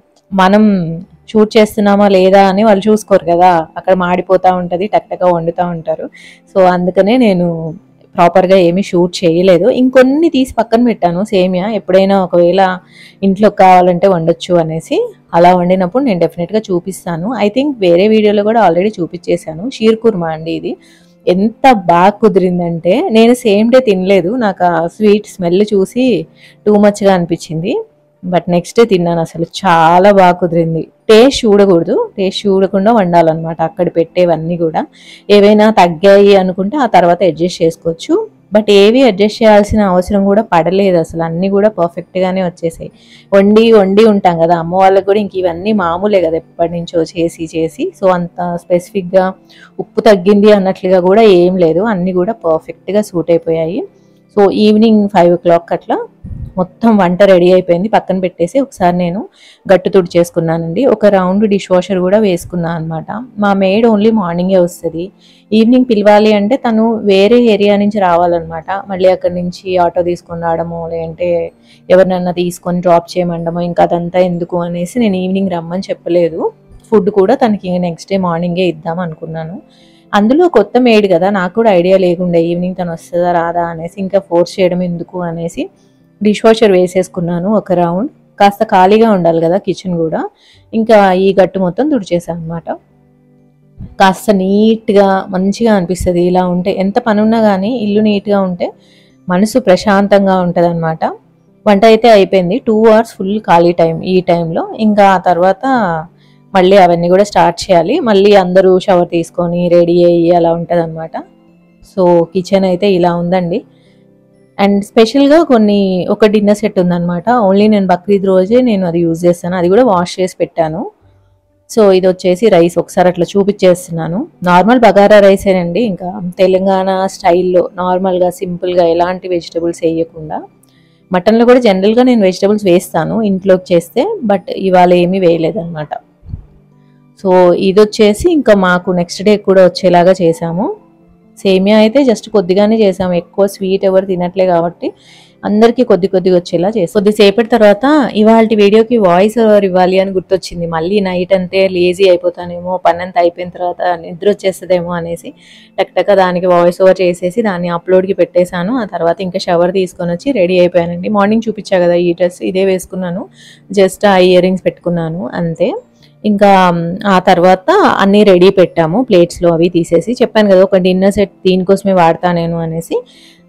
మనం షూట్ చేస్తున్నామా లేదా అని వాళ్ళు చూసుకోరు కదా అక్కడ మాడిపోతూ ఉంటుంది టక్టగా వండుతూ ఉంటారు సో అందుకనే నేను ప్రాపర్గా ఏమీ షూట్ చేయలేదు ఇంకొన్ని తీసి పక్కన పెట్టాను సేమియా ఎప్పుడైనా ఒకవేళ ఇంట్లో కావాలంటే వండొచ్చు అనేసి అలా వండినప్పుడు నేను డెఫినెట్గా చూపిస్తాను ఐ థింక్ వేరే వీడియోలో కూడా ఆల్రెడీ చూపించేశాను షీర్ కుర్మా అండి ఇది ఎంత బాగా కుదిరిందంటే నేను సేమ్ డే తినలేదు నాకు ఆ స్వీట్ స్మెల్ చూసి టూ మచ్గా అనిపించింది బట్ నెక్స్ట్ డే తిన్నాను అసలు చాలా బాగా కుదిరింది టేస్ట్ చూడకూడదు టేస్ట్ చూడకుండా వండాలన్నమాట అక్కడ పెట్టేవన్నీ కూడా ఏవైనా తగ్గాయి అనుకుంటే ఆ తర్వాత అడ్జస్ట్ చేసుకోవచ్చు బట్ ఏవి అడ్జస్ట్ చేయాల్సిన అవసరం కూడా పడలేదు అసలు అన్నీ కూడా పర్ఫెక్ట్గానే వచ్చేసాయి వండి వండి ఉంటాం కదా అమ్మ వాళ్ళకి కూడా ఇంక ఇవన్నీ మామూలే కదా ఎప్పటి నుంచో చేసి చేసి సో అంత స్పెసిఫిక్గా ఉప్పు తగ్గింది అన్నట్లుగా కూడా ఏం లేదు అన్నీ కూడా పర్ఫెక్ట్గా సూట్ అయిపోయాయి so evening five o'clock అట్లా మొత్తం వంట రెడీ అయిపోయింది పక్కన పెట్టేసి ఒకసారి నేను గట్టు తుడి చేసుకున్నానండి ఒక రౌండ్ డిష్ వాషర్ కూడా వేసుకున్నాను అనమాట మా మేడ్ ఓన్లీ మార్నింగే వస్తుంది ఈవినింగ్ పిలవాలి అంటే తను వేరే ఏరియా నుంచి రావాలన్నమాట మళ్ళీ అక్కడి నుంచి ఆటో తీసుకొని రావడము లేదంటే ఎవరినన్నా తీసుకొని డ్రాప్ చేయమండమో ఇంకా అదంతా ఎందుకు అనేసి నేను ఈవినింగ్ రమ్మని చెప్పలేదు ఫుడ్ కూడా తనకి నెక్స్ట్ డే మార్నింగే ఇద్దాం అనుకున్నాను అందులో కొత్త మేడ్ కదా నాకు కూడా ఐడియా లేకుండే ఈవినింగ్ తను వస్తుందా రాదా అనేసి ఇంకా ఫోర్స్ చేయడం ఎందుకు అనేసి డిష్ వాషర్ వేసేసుకున్నాను ఒక రౌండ్ కాస్త ఖాళీగా ఉండాలి కదా కిచెన్ కూడా ఇంకా ఈ గట్టు మొత్తం తుడిచేసాను అనమాట కాస్త నీట్గా మంచిగా అనిపిస్తుంది ఇలా ఉంటే ఎంత పని ఉన్నా కానీ ఇల్లు నీట్గా ఉంటే మనసు ప్రశాంతంగా ఉంటుంది అనమాట వంట అయితే అయిపోయింది టూ అవర్స్ ఫుల్ ఖాళీ టైం ఈ టైంలో ఇంకా ఆ తర్వాత మళ్ళీ అవన్నీ కూడా స్టార్ట్ చేయాలి మళ్ళీ అందరూ షవర్ తీసుకొని రెడీ అయ్యి అలా ఉంటుంది అనమాట సో కిచెన్ అయితే ఇలా ఉందండి అండ్ స్పెషల్గా కొన్ని ఒక డిన్నర్ సెట్ ఉందన్నమాట ఓన్లీ నేను బక్రీద్ రోజే నేను అది యూజ్ చేస్తాను అది కూడా వాష్ చేసి పెట్టాను సో ఇది వచ్చేసి రైస్ ఒకసారి అట్లా చూపించేస్తున్నాను నార్మల్ బగారా రైసేనండి ఇంకా తెలంగాణ స్టైల్లో నార్మల్గా సింపుల్గా ఎలాంటి వెజిటబుల్స్ వేయకుండా మటన్లో కూడా జనరల్గా నేను వెజిటబుల్స్ వేస్తాను ఇంట్లోకి చేస్తే బట్ ఇవాళ ఏమీ వేయలేదన్నమాట సో ఇది వచ్చేసి ఇంకా మాకు నెక్స్ట్ డే కూడా వచ్చేలాగా చేసాము సేమియా అయితే జస్ట్ కొద్దిగానే చేసాము ఎక్కువ స్వీట్ ఎవరు తినట్లే కాబట్టి అందరికీ కొద్ది కొద్దిగా వచ్చేలా చేసి కొద్దిసేపటి తర్వాత ఇవాళ వీడియోకి వాయిస్ ఓవర్ ఇవ్వాలి అని గుర్తొచ్చింది మళ్ళీ నైట్ అంతే లేజీ అయిపోతానేమో పని అంతా అయిపోయిన తర్వాత నిద్ర వచ్చేస్తుందేమో అనేసి టక్ దానికి వాయిస్ ఓవర్ చేసేసి దాన్ని అప్లోడ్కి పెట్టేశాను ఆ తర్వాత ఇంకా షవర్ తీసుకొని వచ్చి రెడీ అయిపోయానండి మార్నింగ్ చూపించా కదా ఈ డ్రెస్ ఇదే వేసుకున్నాను జస్ట్ ఆ ఇయర్ రింగ్స్ పెట్టుకున్నాను అంతే ఇంకా మ్, ఆ తర్వాత అన్నీ రెడీ పెట్టాము ప్లేట్స్లో అవి తీసేసి చెప్పాను కదా ఒక డిన్నర్ సెట్ దీనికోసమే వాడతా నేను అనేసి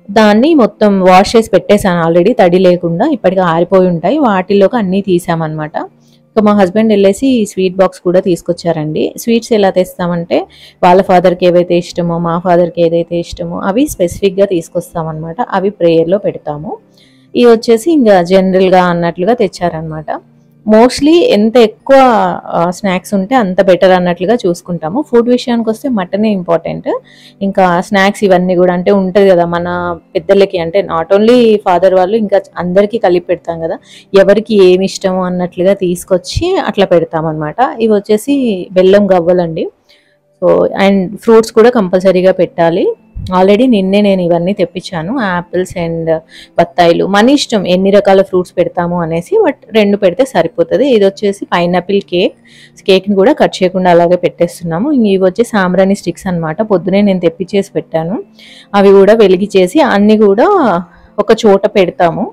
దాన్ని మొత్తం వాష్ చేసి పెట్టేశాను ఆల్రెడీ తడి లేకుండా ఇప్పటికి ఆరిపోయి ఉంటాయి వాటిలోకి అన్నీ తీసామన్నమాట ఇంకా మా హస్బెండ్ వెళ్ళేసి స్వీట్ బాక్స్ కూడా తీసుకొచ్చారండి స్వీట్స్ ఎలా తెస్తామంటే వాళ్ళ ఫాదర్కి ఏవైతే ఇష్టమో మా ఫాదర్కి ఏదైతే ఇష్టమో అవి స్పెసిఫిక్గా తీసుకొస్తామన్నమాట అవి ప్రేయర్లో పెడతాము ఇవి వచ్చేసి ఇంకా జనరల్గా అన్నట్లుగా తెచ్చారనమాట మోస్ట్లీ ఎంత ఎక్కువ స్నాక్స్ ఉంటే అంత బెటర్ అన్నట్లుగా చూసుకుంటాము ఫుడ్ విషయానికి వస్తే మటనే ఇంపార్టెంట్ ఇంకా స్నాక్స్ ఇవన్నీ కూడా అంటే ఉంటుంది కదా మన పెద్దలకి అంటే నాట్ ఓన్లీ ఫాదర్ వాళ్ళు ఇంకా అందరికీ కలిపి పెడతాం కదా ఎవరికి ఏమి ఇష్టమో అన్నట్లుగా తీసుకొచ్చి అట్లా పెడతాం అనమాట ఇవి వచ్చేసి బెల్లం గవ్వలండి సో అండ్ ఫ్రూట్స్ కూడా కంపల్సరీగా పెట్టాలి ఆల్రెడీ నిన్నే నేను ఇవన్నీ తెప్పించాను యాపిల్స్ అండ్ బత్తాయిలు మన ఇష్టం ఎన్ని రకాల ఫ్రూట్స్ పెడతాము అనేసి బట్ రెండు పెడితే సరిపోతుంది ఇది వచ్చేసి పైనాపిల్ కేక్ కేక్ని కూడా కట్ చేయకుండా అలాగే పెట్టేస్తున్నాము ఇంక ఇవి వచ్చి సాంబ్రాణి స్టిక్స్ అన్నమాట పొద్దునే నేను తెప్పించేసి పెట్టాను అవి కూడా వెలిగిచేసి అన్నీ కూడా ఒక చోట పెడతాము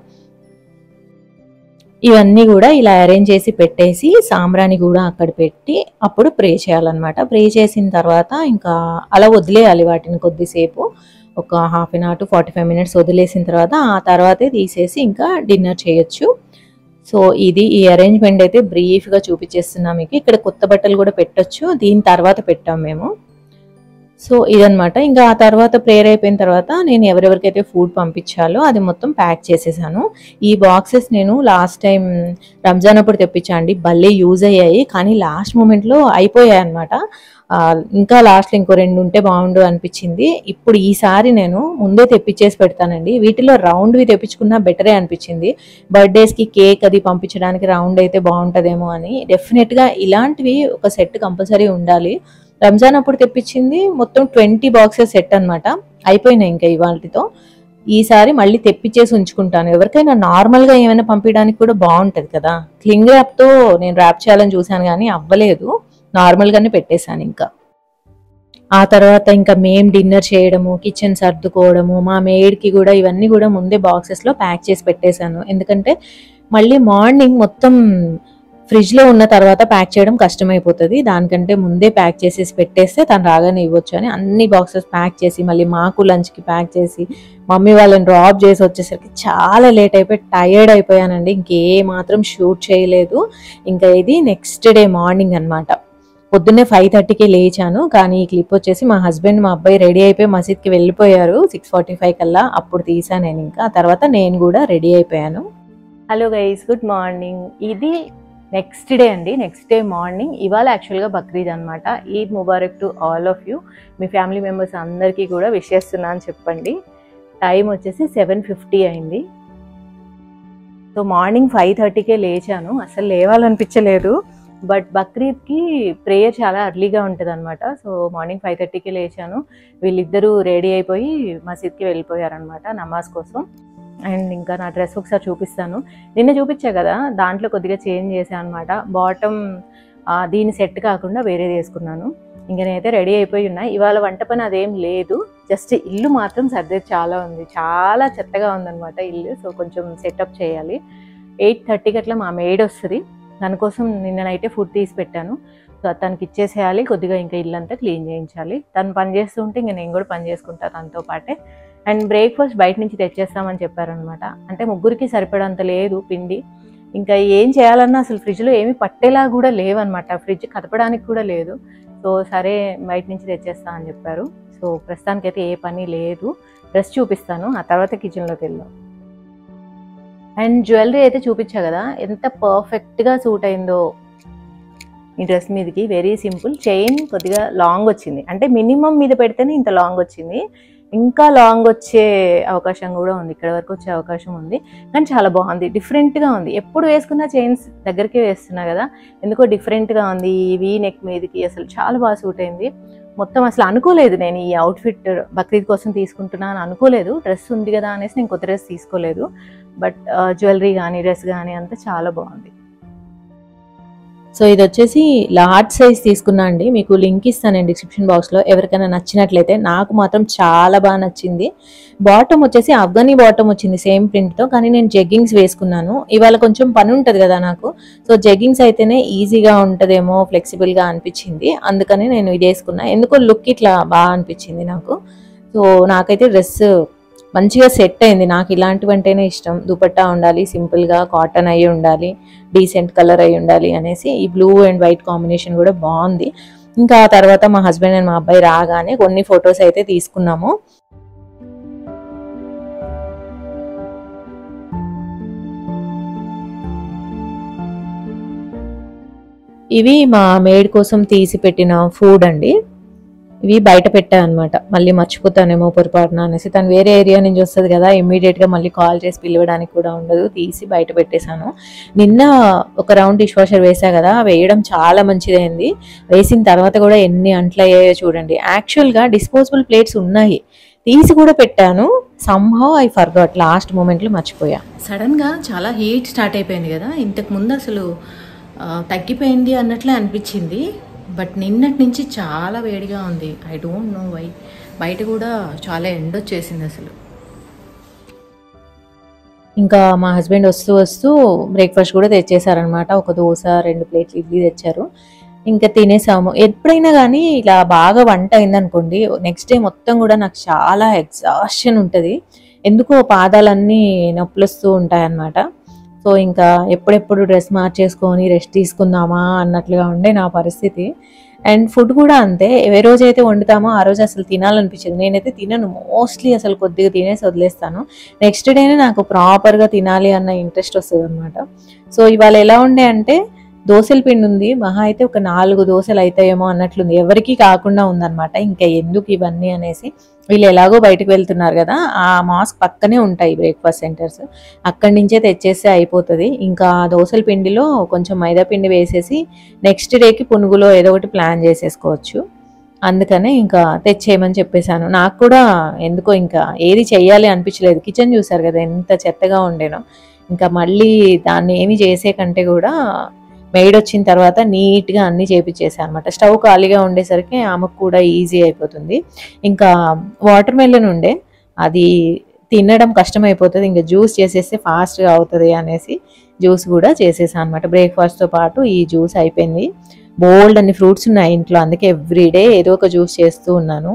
ఇవన్నీ కూడా ఇలా అరేంజ్ చేసి పెట్టేసి సాంబ్రాణి కూడా అక్కడ పెట్టి అప్పుడు ప్రే చేయాలన్నమాట ప్రే చేసిన తర్వాత ఇంకా అలా వదిలేయాలి వాటిని కొద్దిసేపు ఒక half an hour to forty five minutes వదిలేసిన తర్వాత ఆ తర్వాతే తీసేసి ఇంకా డిన్నర్ చేయొచ్చు సో ఇది ఈ అరేంజ్మెంట్ అయితే బ్రీఫ్గా చూపించేస్తున్నాం మీకు ఇక్కడ కొత్త బట్టలు కూడా పెట్టొచ్చు దీని తర్వాత పెట్టాం మేము సో ఇదనమాట ఇంకా ఆ తర్వాత ప్రేయర్ అయిపోయిన తర్వాత నేను ఎవరెవరికైతే ఫుడ్ పంపించాలో అది మొత్తం ప్యాక్ చేసేసాను ఈ బాక్సెస్ నేను లాస్ట్ టైం రంజాన్ అప్పుడు తెప్పించండి భలే యూజ్ అయ్యాయి కానీ లాస్ట్ మూమెంట్లో అయిపోయాయి అనమాట ఇంకా లాస్ట్లో ఇంకో రెండు ఉంటే బాగుండు అనిపించింది ఇప్పుడు ఈసారి నేను ముందే తెప్పించేసి పెడతానండి వీటిలో రౌండ్వి తెప్పించుకున్నా బెటరే అనిపించింది బర్త్డేస్కి కేక్ అది పంపించడానికి రౌండ్ అయితే బాగుంటుందేమో అని డెఫినెట్గా ఇలాంటివి ఒక సెట్ కంపల్సరీ ఉండాలి రంజాన్ అప్పుడు తెప్పించింది మొత్తం ట్వంటీ బాక్సెస్ సెట్ అన్నమాట అయిపోయినాయి ఇంకా ఇవాళతో ఈసారి మళ్ళీ తెప్పించేసి ఉంచుకుంటాను ఎవరికైనా నార్మల్గా ఏమైనా పంపించడానికి కూడా బాగుంటుంది కదా క్లింగ్ ర్యాప్తో నేను ర్యాప్ చేయాలని చూశాను కానీ అవ్వలేదు నార్మల్గానే పెట్టేశాను ఇంకా ఆ తర్వాత ఇంకా మేం డిన్నర్ చేయడము కిచెన్ సర్దుకోవడము మా మేడ్కి కూడా ఇవన్నీ కూడా ముందే బాక్సెస్లో ప్యాక్ చేసి పెట్టేశాను ఎందుకంటే మళ్ళీ మార్నింగ్ మొత్తం ఫ్రిడ్జ్లో ఉన్న తర్వాత ప్యాక్ చేయడం కష్టమైపోతుంది దానికంటే ముందే ప్యాక్ చేసేసి పెట్టేస్తే తను రాగానే ఇవ్వచ్చు అని అన్ని బాక్సెస్ ప్యాక్ చేసి మళ్ళీ మాకు లంచ్కి ప్యాక్ చేసి మమ్మీ వాళ్ళని డ్రాప్ చేసి వచ్చేసరికి చాలా లేట్ అయిపోయి టయర్డ్ అయిపోయానండి ఇంకే మాత్రం షూట్ చేయలేదు ఇంకా ఇది నెక్స్ట్ డే మార్నింగ్ అన్నమాట పొద్దున్నే ఫైవ్ థర్టీకి లేచాను కానీ ఈ క్లిప్ వచ్చేసి మా హస్బెండ్ మా అబ్బాయి రెడీ అయిపోయి మసీద్కి వెళ్ళిపోయారు సిక్స్ ఫార్టీ ఫైవ్ కల్లా అప్పుడు తీసాను నేను ఇంకా ఆ తర్వాత నేను కూడా రెడీ అయిపోయాను హలో గైస్ గుడ్ మార్నింగ్ ఇది నెక్స్ట్ డే అండి నెక్స్ట్ డే మార్నింగ్ ఇవాళ యాక్చువల్గా బక్రీద్ అనమాట ఈద్ ముబారక్ టు ఆల్ ఆఫ్ యూ మీ ఫ్యామిలీ మెంబర్స్ అందరికీ కూడా విష్ చేస్తున్నా అని చెప్పండి టైం వచ్చేసి సెవెన్ ఫిఫ్టీ అయింది సో మార్నింగ్ ఫైవ్ థర్టీకే లేచాను అసలు లేవాలనిపించలేదు బట్ బక్రీద్కి ప్రేయర్ చాలా అర్లీగా ఉంటుంది అనమాట సో మార్నింగ్ ఫైవ్ థర్టీకి లేచాను వీళ్ళిద్దరూ రెడీ అయిపోయి మసీద్కి వెళ్ళిపోయారనమాట నమాజ్ కోసం అండ్ ఇంకా నా డ్రెస్ ఒకసారి చూపిస్తాను నిన్న చూపించా కదా దాంట్లో కొద్దిగా చేంజ్ చేశాను అనమాట బాటమ్ దీని సెట్ కాకుండా వేరేది వేసుకున్నాను ఇంకా నేనైతే రెడీ అయిపోయి ఉన్నా ఇవాళ వంట పని అదేం లేదు జస్ట్ ఇల్లు మాత్రం సర్దేది చాలా ఉంది చాలా చెత్తగా ఉందన్నమాట ఇల్లు సో కొంచెం సెటప్ చేయాలి ఎయిట్ థర్టీకి అట్లా మా మేడ్ వస్తుంది దానికోసం నిన్న నైటే ఫుడ్ తీసి పెట్టాను సో తనకి ఇచ్చేసేయాలి కొద్దిగా ఇంకా ఇల్లంతా క్లీన్ చేయించాలి తను పని చేస్తుంటే ఇంకా నేను కూడా పని చేసుకుంటాను తనతో పాటే అండ్ బ్రేక్ఫాస్ట్ బయట నుంచి తెచ్చేస్తామని చెప్పారనమాట అంటే ముగ్గురికి సరిపడంత లేదు పిండి ఇంకా ఏం చేయాలన్నా అసలు ఫ్రిడ్జ్లో ఏమి పట్టేలా కూడా లేవన్నమాట ఫ్రిడ్జ్ కదపడానికి కూడా లేదు సో సరే బయట నుంచి తెచ్చేస్తా అని చెప్పారు సో ప్రస్తుతానికైతే ఏ పని లేదు డ్రెస్ చూపిస్తాను ఆ తర్వాత కిచెన్లోకి వెళ్దాం అండ్ జ్యువెలరీ అయితే చూపించా కదా ఎంత పర్ఫెక్ట్గా సూట్ అయిందో ఈ డ్రెస్ మీదకి వెరీ సింపుల్ చైన్ కొద్దిగా లాంగ్ వచ్చింది అంటే మినిమం మీద పెడితేనే ఇంత లాంగ్ వచ్చింది ఇంకా లాంగ్ వచ్చే అవకాశం కూడా ఉంది ఇక్కడ వరకు వచ్చే అవకాశం ఉంది కానీ చాలా బాగుంది డిఫరెంట్గా ఉంది ఎప్పుడు వేసుకున్న చైన్స్ దగ్గరికి వేస్తున్నా కదా ఎందుకో డిఫరెంట్గా ఉంది ఈ వీ నెక్ మీదకి అసలు చాలా బాగా సూట్ అయింది మొత్తం అసలు అనుకోలేదు నేను ఈ అవుట్ఫిట్ బక్రీద్ కోసం తీసుకుంటున్నాను అనుకోలేదు డ్రెస్ ఉంది కదా అనేసి నేను కొత్త డ్రెస్ తీసుకోలేదు బట్ జ్యువెలరీ కానీ డ్రెస్ కానీ అంతా చాలా బాగుంది సో ఇది వచ్చేసి లార్జ్ సైజ్ తీసుకున్నా అండి మీకు లింక్ ఇస్తాను నేను డిస్క్రిప్షన్ బాక్స్లో ఎవరికైనా నచ్చినట్లయితే నాకు మాత్రం చాలా బాగా నచ్చింది బాటమ్ వచ్చేసి అఫ్ఘనీ బాటమ్ వచ్చింది సేమ్ ప్రింట్తో కానీ నేను జెగ్గింగ్స్ వేసుకున్నాను ఇవాళ కొంచెం పని ఉంటుంది కదా నాకు సో జెగ్గింగ్స్ అయితేనే ఈజీగా ఉంటుందేమో ఫ్లెక్సిబుల్గా అనిపించింది అందుకని నేను ఇది వేసుకున్నా ఎందుకో లుక్ ఇట్లా బాగా అనిపించింది నాకు సో నాకైతే డ్రెస్ మంచిగా సెట్ అయింది నాకు ఇలాంటివంటేనే ఇష్టం దుపట్టా ఉండాలి సింపుల్గా కాటన్ అయి ఉండాలి డీసెంట్ కలర్ అయి ఉండాలి అనేసి ఈ బ్లూ అండ్ వైట్ కాంబినేషన్ కూడా బాగుంది ఇంకా ఆ తర్వాత మా హస్బెండ్ అండ్ మా అబ్బాయి రాగానే కొన్ని ఫొటోస్ అయితే తీసుకున్నాము ఇవి మా మేడ్ కోసం తీసి పెట్టిన ఫుడ్ అండి ఇవి బయట పెట్టా అనమాట మళ్ళీ మర్చిపోతానేమో పొరపాటున అనేసి తను వేరే ఏరియా నుంచి వస్తుంది కదా ఇమ్మీడియట్ గా మళ్ళీ కాల్ చేసి పిలవడానికి కూడా ఉండదు తీసి బయట పెట్టేశాను నిన్న ఒక రౌండ్ డిష్ వాషర్ వేసా కదా వేయడం చాలా మంచిదైంది వేసిన తర్వాత కూడా ఎన్ని అంట్లు అయ్యాయో చూడండి యాక్చువల్ గా డిస్పోజబుల్ ప్లేట్స్ ఉన్నాయి తీసి కూడా పెట్టాను somehow I forgot last moment లో మర్చిపోయా సడన్ గా చాలా హీట్ స్టార్ట్ అయిపోయింది కదా ఇంతకు ముందు అసలు ఆ, తగ్గిపోయింది అన్నట్లే అనిపించింది బట్ నిన్నటి నుంచి చాలా వేడిగా ఉంది ఐ డోంట్ నో వై బయట కూడా చాలా ఎండ వచ్చేసింది అసలు ఇంకా మా హస్బెండ్ వస్తూ వస్తూ బ్రేక్ఫాస్ట్ కూడా తెచ్చేసారనమాట ఒక దోశ రెండు ప్లేట్లు ఇడ్లీ తెచ్చారు ఇంకా తినేసాము ఎప్పుడైనా కానీ ఇలా బాగా వంట అయిందనుకోండి నెక్స్ట్ డే మొత్తం కూడా నాకు చాలా ఎగ్జాషన్ ఉంటుంది ఎందుకో పాదాలన్నీ నొప్పులు వస్తూ ఉంటాయన్నమాట సో ఇంకా ఎప్పుడెప్పుడు డ్రెస్ మార్చేసుకొని రెస్ట్ తీసుకుందామా అన్నట్లుగా ఉండే నా పరిస్థితి అండ్ ఫుడ్ కూడా అంతే ఏ రోజు అయితే వండుతామో ఆ రోజు అసలు తినాలనిపించదు నేనైతే తినను మోస్ట్లీ అసలు కొద్దిగా తినేసి వదిలేస్తాను నెక్స్ట్ డేనే నాకు ప్రాపర్గా తినాలి అన్న ఇంట్రెస్ట్ వస్తుంది అనమాట సో ఇవాళ ఎలా ఉండే అంటే దోశల పిండి ఉంది మహా అయితే ఒక నాలుగు దోశలు అవుతాయేమో అన్నట్లుంది ఎవరికి కాకుండా ఉందన్నమాట ఇంకా ఎందుకు ఇవన్నీ అనేసి వీళ్ళు ఎలాగో బయటకు వెళ్తున్నారు కదా ఆ మాస్క్ పక్కనే ఉంటాయి బ్రేక్ఫాస్ట్ సెంటర్స్ అక్కడి నుంచే తెచ్చేస్తే అయిపోతుంది ఇంకా ఆ దోశల పిండిలో కొంచెం మైదా పిండి వేసేసి నెక్స్ట్ డేకి పునుగులో ఏదో ఒకటి ప్లాన్ చేసేసుకోవచ్చు అందుకనే ఇంకా తెచ్చేయమని చెప్పేశాను నాకు కూడా ఎందుకో ఇంకా ఏది చెయ్యాలి అనిపించలేదు కిచెన్ చూసారు కదా ఎంత చెత్తగా ఉండేనో ఇంకా మళ్ళీ దాన్ని ఏమి చేసే కంటే కూడా మెయిడ్ వచ్చిన తర్వాత నీట్గా అన్ని చేపించేసాను అనమాట స్టవ్ ఖాళీగా ఉండేసరికి ఆమెకు కూడా ఈజీ అయిపోతుంది ఇంకా వాటర్ మెలన్ ఉండే అది తినడం కష్టం అయిపోతుంది ఇంకా జ్యూస్ చేసేస్తే ఫాస్ట్గా అవుతుంది అనేసి జ్యూస్ కూడా చేసేసాను అనమాట బ్రేక్ఫాస్ట్తో పాటు ఈ జ్యూస్ అయిపోయింది బోల్డ్ అన్ని ఫ్రూట్స్ ఉన్నాయి ఇంట్లో అందుకే ఎవ్రీడే ఏదో ఒక జ్యూస్ చేస్తూ ఉన్నాను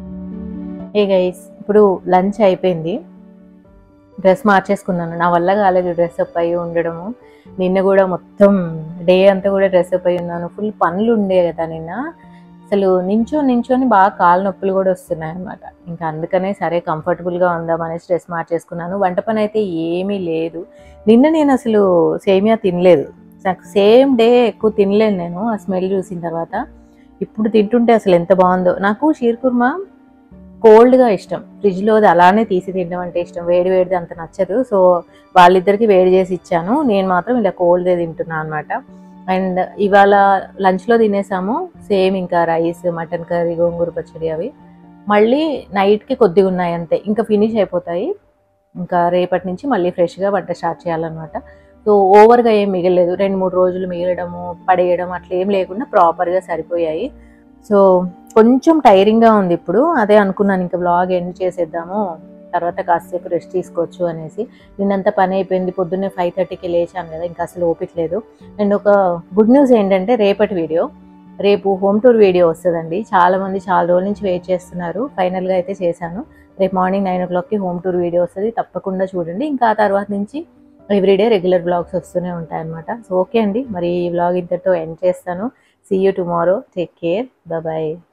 ఏ గైస్ ఇప్పుడు లంచ్ అయిపోయింది డ్రెస్ మార్చేసుకున్నాను నా వల్ల కాలేదు డ్రెస్ అప్ అయ్యి ఉండడము నిన్న కూడా మొత్తం డే అంతా కూడా డ్రెస్ అప్ అయి ఉన్నాను ఫుల్ పనులు ఉండే కదా నిన్న అసలు నించో నించోని బాగా కాళ్ళ నొప్పులు కూడా వస్తున్నాయి అనమాట ఇంకా అందుకనే సరే కంఫర్టబుల్గా ఉందామనేసి డ్రెస్ మార్చేసుకున్నాను వంట పని అయితే ఏమీ లేదు నిన్న నేను అసలు సేమియా తినలేదు నాకు సేమ్ డే ఎక్కువ తినలేను నేను ఆ స్మెల్ చూసిన తర్వాత ఇప్పుడు తింటుంటే అసలు ఎంత బాగుందో నాకు షీర్ కుర్మా కోల్డ్గా ఇష్టం ఫ్రిడ్జ్లో అది అలానే తీసి తినడం అంటే ఇష్టం వేడి వేడిది అంత నచ్చదు సో వాళ్ళిద్దరికి వేడి చేసి ఇచ్చాను నేను మాత్రం ఇలా కోల్డ్దే తింటున్నాను అనమాట అండ్ ఇవాళ లంచ్లో తినేసాము సేమ్ ఇంకా రైస్ మటన్ కర్రీ గోంగూర పచ్చడి అవి మళ్ళీ నైట్కి కొద్దిగా ఉన్నాయి అంతే ఇంకా ఫినిష్ అయిపోతాయి ఇంకా రేపటి నుంచి మళ్ళీ ఫ్రెష్గా వంట స్టార్ట్ చేయాలన్నమాట సో ఓవర్గా ఏం మిగలేదు రెండు మూడు రోజులు మిగలడము పడేయడం అట్లా ఏం లేకుండా ప్రాపర్గా సరిపోయాయి సో కొంచెం టైరింగ్గా ఉంది ఇప్పుడు అదే అనుకున్నాను ఇంకా బ్లాగ్ ఎండ్ చేసేద్దాము తర్వాత కాసేపు రెస్ట్ తీసుకోవచ్చు అనేసి నిన్నంతా పని అయిపోయింది పొద్దున్నే ఫైవ్ థర్టీకి లేచాను కదా ఇంకా అసలు ఓపిక లేదు అండ్ ఒక గుడ్ న్యూస్ ఏంటంటే రేపటి వీడియో రేపు హోమ్ టూర్ వీడియో వస్తుందండి చాలా మంది చాలా రోజుల నుంచి వెయిట్ చేస్తున్నారు ఫైనల్గా అయితే చేశాను రేపు మార్నింగ్ నైన్ ఓ క్లాక్కి హోమ్ టూర్ వీడియో వస్తుంది తప్పకుండా చూడండి ఇంకా ఆ తర్వాత నుంచి ఎవ్రీడే రెగ్యులర్ బ్లాగ్స్ వస్తూనే ఉంటాయి అనమాట సో ఓకే అండి మరి ఈ బ్లాగ్ ఇంతటితో ఎండ్ చేస్తాను see you tomorrow take care bye